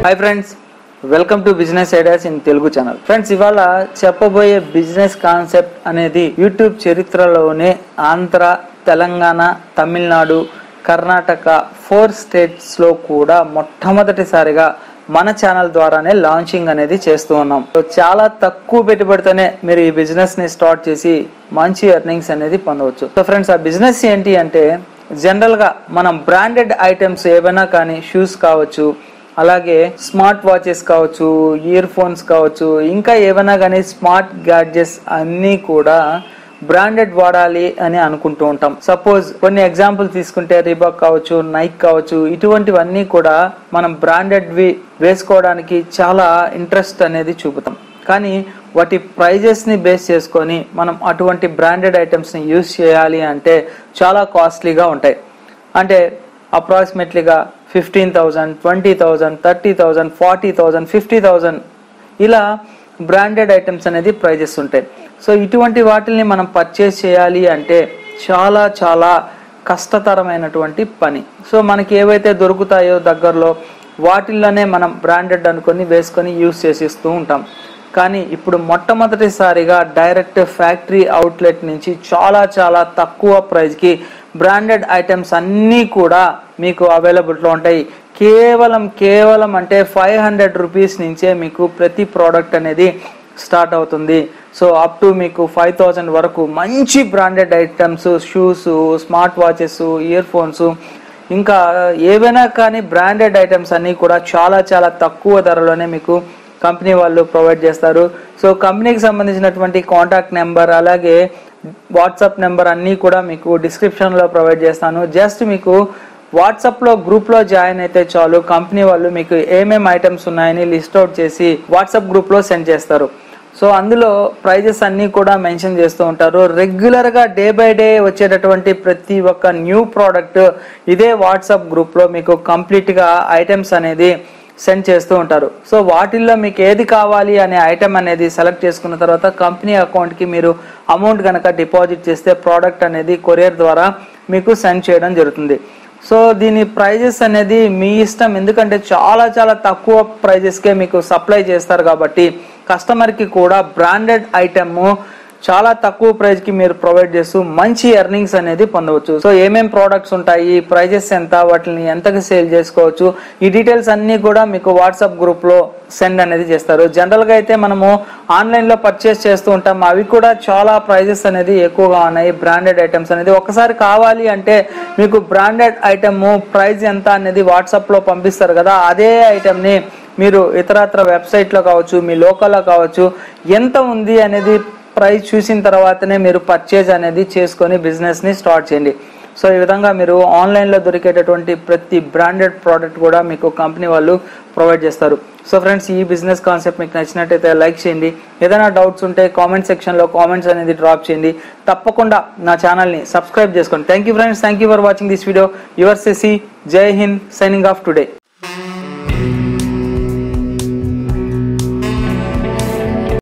hi friends welcome to business ideas in Telugu channel friends ఇవాళ చెప్పబోయే business concept అనేది YouTube చరిత్రలోనే ఆంధ్ర తెలంగాణ తమిళనాడు కర్ణాటక ఫోర్ స్టేట్స్ లో కూడా మొట్టమొదటిసారిగా మన ఛానల్ ద్వారానే లాంచింగ్ అనేది చేస్తూ ఉన్నాం సో చాలా తక్కువ పెట్టుబడితోనే మీరు ఈ బిజినెస్ ని స్టార్ట్ చేసి మంచి ఎర్నింగ్స్ అనేది పొందవచ్చు సో ఫ్రెండ్స్ ఆ బిజినెస్ ఏంటి అంటే జనరల్ గా మనం బ్రాండెడ్ ఐటమ్స్ ఏవైనా కానీ షూస్ కావచ్చు అలాగే స్మార్ట్ వాచెస్ కావచ్చు ఇయర్ ఫోన్స్ కావచ్చు ఇంకా ఏమైనా కానీ స్మార్ట్ గ్యాడ్జెట్స్ అన్నీ కూడా బ్రాండెడ్ వాడాలి అని అనుకుంటూ ఉంటాం సపోజ్ కొన్ని ఎగ్జాంపుల్ తీసుకుంటే రీబాక్ కావచ్చు నైక్ కావచ్చు ఇటువంటివన్నీ కూడా మనం బ్రాండెడ్వి వేసుకోవడానికి చాలా ఇంట్రెస్ట్ అనేది చూపుతాం కానీ వాటి ప్రైజెస్ని బేస్ చేసుకొని మనం అటువంటి బ్రాండెడ్ ఐటమ్స్ని యూస్ చేయాలి అంటే చాలా కాస్ట్లీగా ఉంటాయి అంటే అప్రాక్సిమేట్లీగా fifteen thousand twenty thousand thirty thousand forty thousand fifty thousand ఇలా బ్రాండెడ్ ఐటమ్స్ అనేది ప్రైజెస్ ఉంటాయి సో ఇటువంటి వాటిని మనం పర్చేస్ చేయాలి అంటే చాలా చాలా కష్టతరమైనటువంటి పని సో మనకి ఏవైతే దొరుకుతాయో దగ్గరలో వాటిల్లోనే మనం బ్రాండెడ్ అనుకొని వేసుకొని యూస్ చేసిస్తూ ఉంటాం కానీ ఇప్పుడు మొట్టమొదటిసారిగా డైరెక్ట్ ఫ్యాక్టరీ అవుట్లెట్ నుంచి చాలా చాలా తక్కువ ప్రైస్కి బ్రాండెడ్ ఐటమ్స్ అన్నీ కూడా మీకు అవైలబుల్లో ఉంటాయి కేవలం కేవలం అంటే ఫైవ్ హండ్రెడ్ రూపీస్ నుంచే మీకు ప్రతి ప్రోడక్ట్ అనేది స్టార్ట్ అవుతుంది సో అప్ టు మీకు ఫైవ్ థౌజండ్ వరకు మంచి branded items shoes smart watches earphones ఇంకా ఏవైనా కానీ బ్రాండెడ్ ఐటమ్స్ అన్నీ కూడా చాలా చాలా తక్కువ ధరలోనే మీకు కంపెనీ వాళ్ళు ప్రొవైడ్ చేస్తారు సో కంపెనీకి సంబంధించినటువంటి కాంటాక్ట్ నెంబర్ అలాగే వాట్సాప్ నెంబర్ అన్నీ కూడా మీకు డిస్క్రిప్షన్లో ప్రొవైడ్ చేస్తాను జస్ట్ మీకు వాట్సాప్లో గ్రూప్లో జాయిన్ అయితే చాలు కంపెనీ వాళ్ళు మీకు ఏమేమి ఐటమ్స్ ఉన్నాయని లిస్ట్ అవుట్ చేసి వాట్సాప్ గ్రూప్లో సెండ్ చేస్తారు సో అందులో ప్రైజెస్ అన్నీ కూడా మెన్షన్ చేస్తూ ఉంటారు రెగ్యులర్గా డే బై డే వచ్చేటటువంటి ప్రతి ఒక్క న్యూ ప్రోడక్ట్ ఇదే వాట్సాప్ గ్రూప్లో మీకు కంప్లీట్గా ఐటమ్స్ అనేది సెండ్ చేస్తూ ఉంటారు సో వాటిల్లో మీకు ఏది కావాలి అనే ఐటమ్ అనేది సెలెక్ట్ చేసుకున్న తర్వాత కంపెనీ అకౌంట్కి మీరు అమౌంట్ కనుక డిపాజిట్ చేస్తే ప్రోడక్ట్ అనేది కొరియర్ ద్వారా మీకు సెండ్ చేయడం జరుగుతుంది సో దీని ప్రైజెస్ అనేది మీ ఇష్టం ఎందుకంటే చాలా చాలా తక్కువ ప్రైజెస్కే మీకు సప్లై చేస్తారు కాబట్టి కస్టమర్కి కూడా బ్రాండెడ్ ఐటమ్ చాలా తక్కువ ప్రైస్ కి మీరు ప్రొవైడ్ చేస్తూ మంచి ఎర్నింగ్స్ అనేది పొందవచ్చు సో ఏమేం ప్రోడక్ట్స్ ఉంటాయి ప్రైజెస్ ఎంత వాటిని ఎంతకి సేల్ చేసుకోవచ్చు ఈ డీటెయిల్స్ అన్ని కూడా మీకు వాట్సాప్ గ్రూప్ లో సెండ్ అనేది చేస్తారు జనరల్ గా అయితే మనము ఆన్లైన్ లో పర్చేస్ చేస్తూ ఉంటాం అవి కూడా చాలా ప్రైజెస్ అనేది ఎక్కువగా ఉన్నాయి బ్రాండెడ్ ఐటమ్స్ అనేది ఒకసారి కావాలి అంటే మీకు బ్రాండెడ్ ఐటమ్ ప్రైస్ ఎంత అనేది వాట్సాప్ లో పంపిస్తారు కదా అదే ఐటమ్ ని మీరు ఇతరత్ర వెబ్సైట్లో కావచ్చు మీ లోకల్లో కావచ్చు ఎంత ఉంది అనేది ప్రైస్ చూసిన తర్వాతనే మీరు పర్చేజ్ అనేది చేసుకొని బిజినెస్ని స్టార్ట్ చేయండి సో ఈ విధంగా మీరు ఆన్లైన్లో దొరికేటటువంటి ప్రతి బ్రాండెడ్ ప్రోడక్ట్ కూడా మీకు కంపెనీ వాళ్ళు ప్రొవైడ్ చేస్తారు సో ఫ్రెండ్స్ ఈ బిజినెస్ కాన్సెప్ట్ మీకు నచ్చినట్టయితే లైక్ చేయండి ఏదైనా డౌట్స్ ఉంటే కామెంట్ సెక్షన్లో కామెంట్స్ అనేది డ్రాప్ చేయండి తప్పకుండా నా ఛానల్ని సబ్స్క్రైబ్ చేసుకోండి thank you friends thank you for watching this video your సెసి జై హింద్ సైనింగ్ ఆఫ్ టుడే